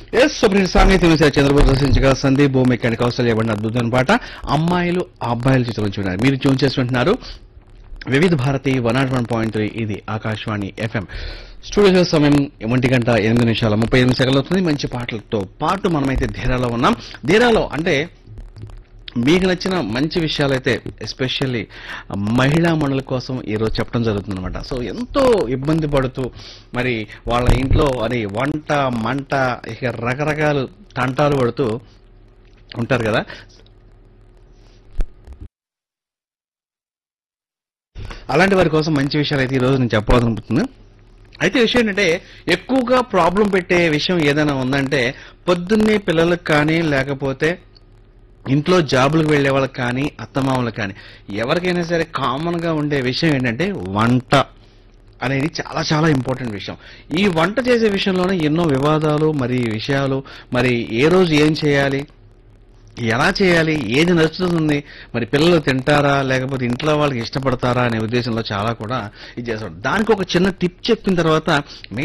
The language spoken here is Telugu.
ఎస్ సుప్రీం సాంగీత్యం చంద్రబాబు రచించగా సందీప్ భూమిక కౌశల్య ఇవ్వండి అద్భుతమైన పాట అమ్మాయిలు అబ్బాయిల చిత్రం చూడాలి మీరు ట్యూన్ చేసుకుంటున్నారు Vividh Bharati one not one point three ఇది ఆకాశవాణి ఎఫ్ఎం స్టూడియో సమయం ఒంటి గంట ఎనిమిది నిమిషాల ముప్పై ఎనిమిది సెకండ్లు అవుతుంది మంచి పాటలతో పాటు మనమైతే ధీరాలో ఉన్నాం ధీరాలో అంటే మీకు నచ్చిన మంచి విషయాలైతే ఎస్పెషల్లీ మహిళా మనుల కోసం ఈరోజు చెప్పడం జరుగుతుంది అనమాట సో ఎంతో ఇబ్బంది పడుతూ మరి వాళ్ళ ఇంట్లో అది వంట మంట ఇక రకరకాల తంటాలు పడుతూ ఉంటారు కదా అలాంటి వారి కోసం మంచి విషయాలు అయితే ఈరోజు నేను చెప్పాలనుకుంటున్నాను అయితే విషయం ఏంటంటే ఎక్కువగా ప్రాబ్లం పెట్టే విషయం ఏదైనా ఉందంటే పొద్దున్నే పిల్లలకు కానీ లేకపోతే ఇంట్లో జాబులకు వెళ్లే వాళ్ళకి కానీ అత్తమామలకు కానీ ఎవరికైనా సరే కామన్ గా ఉండే విషయం ఏంటంటే వంట అనేది చాలా చాలా ఇంపార్టెంట్ విషయం ఈ వంట చేసే విషయంలోనే ఎన్నో వివాదాలు మరి విషయాలు మరి ఏ రోజు ఏం చేయాలి ఎలా చేయాలి ఏది నచ్చుతుంది మరి పిల్లలు తింటారా లేకపోతే ఇంట్లో వాళ్ళకి ఇష్టపడతారా అనే ఉద్దేశంలో చాలా కూడా ఇది చేస్తాం దానికి ఒక చిన్న టిప్ చెప్పిన తర్వాత